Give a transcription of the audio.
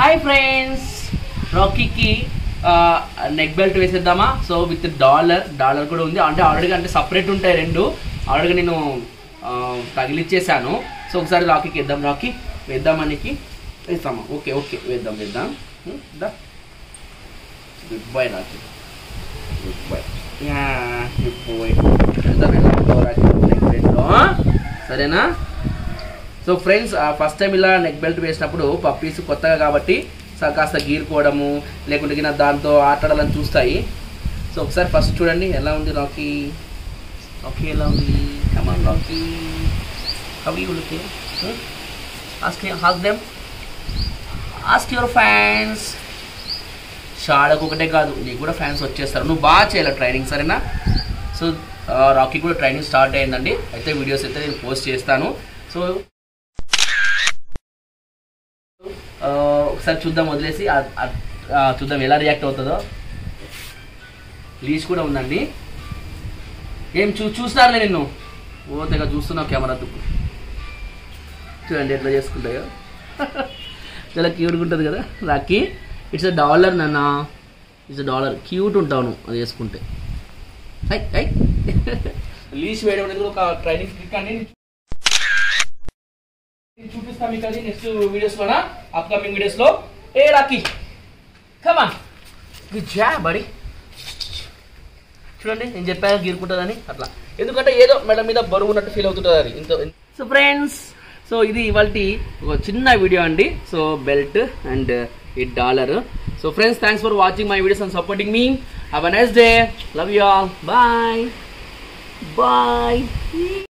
hi friends రాకీకి neck belt వేసేద్దామా so with dollar dollar కూడా ఉంది అంటే ఆల్రెడీ అంటే సపరేట్ ఉంటాయి రెండు ఆల్రెడీ నేను ఆ, తగిలిచ్చేసాను సో ఒకసారి రాకీకి వేద్దాం రాకీ వేద్దామనికి వేస్తామా ఓకే ఓకే వేద్దాం వేద్దాం హ్మ్, దా good boy Rocky good boy yeah good boy వెళ్దాం ఎలా ఉందో రాకీ నెక్ బెల్ట్లో సరేనా సో ఫ్రెండ్స్ ఫస్ట్ టైం ఇలా నెక్ బెల్ట్ వేసినప్పుడు పప్పీస్ కొత్తగా కాబట్టి సో కాస్త గీరుకోవడము లేకుంటే గిన దాంతో ఆటాడాలని చూస్తాయి సో ఒకసారి ఫస్ట్ చూడండి ఎలా ఉంది రాకీ రాకీ ఎలా ఉంది come on Rocky how you looking ask హాక్ దెమ్ ఆస్క్ యువర్ ఫ్యాన్స్ షాడకు ఒకటే కాదు నీకు కూడా ఫ్యాన్స్ వచ్చేస్తారు నువ్వు బాగా చేయాలి ట్రైనింగ్ సరేనా సో రాకీ కూడా ట్రైనింగ్ స్టార్ట్ అయిందండి అయితే వీడియోస్ అయితే నేను పోస్ట్ చేస్తాను సో ఆ, ఒకసారి చూద్దాం వదిలేసి ఆ- ఆ- ఆ, చూద్దాం ఎలా రియాక్ట్ అవుతుందో లీజ్ కూడా ఉందండి ఏం చూ చూస్తున్నారులే నిన్ను ఓ తెగ చూస్తున్నావు కెమెరా తుక్కు చూడండి ఎట్లా చేసుకుంటాయో చాలా క్యూట్గా ఉంటుంది కదా రాకీ ఇట్స్ అ డాలర్ నాన్న ఇట్స్ అ డాలర్ క్యూట్ ఉంటావు నువ్వు అది వేసుకుంటే హై హై లీజ్ వేయడం అనేది ఒక ట్రైనింగ్ ట్రిక్ అండి నేను చూపిస్తాను మీకు అది నెక్స్ట్ వీడియోస్ లోనా అప్కమింగ్ వీడియోస్ లో ఏ Rocky come on good job buddy చూడండి నేను చెప్పాను గీరుకుంటుందని అట్లా ఎందుకంటే ఏదో మెడ మీద బరువు ఉన్నట్టు ఫీల్ అవుతుంటుంది అది ఇంత సో ఫ్రెండ్స్ సో ఇది ఇవాళ ఒక చిన్న వీడియో అండి సో బెల్ట్ అండ్ ఈ dollar so friends thanks for watching my videos and supporting me have a nice day love you all bye bye